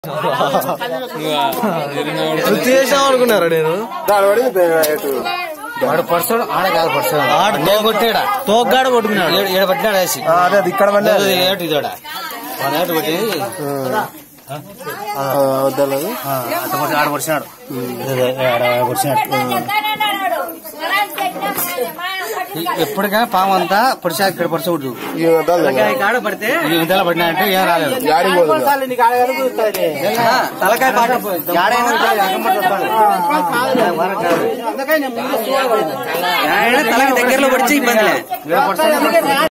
వృత్తి చేసాం అనుకున్నారా నేను దాని పడింది ఎటు వాడు పర్సన్ ఆడ కాదు పర్సన్ ఆడ నేను కొట్టాడా తోగ్గాడ కొట్టుకున్నాడు ఏడు ఏడు పట్టినాడు వేసి ఆ, అదే అది ఇక్కడ పడింది లేదు, ఇది ఏటు ఇదోడ వాడు ఏటు కొట్టి వద్దలేదు ఆ, అటు కొట్టి ఆడ పొడిచినాడు ఇదే, ఆడ పొడిచినాడు ఎప్పటికైనా పాము అంతా పొడిచా ఇక్కడ పొడిచకూడదు ఈ వద్దాలి కాడ పడితే ఇది ఇంతలో పడినాయంటే ఏం రాలేదు యాడికి పోతుంది తలకాయ పాట తలకి దగ్గరలో పడితే ఇబ్బంది వీడ పొడిచాడు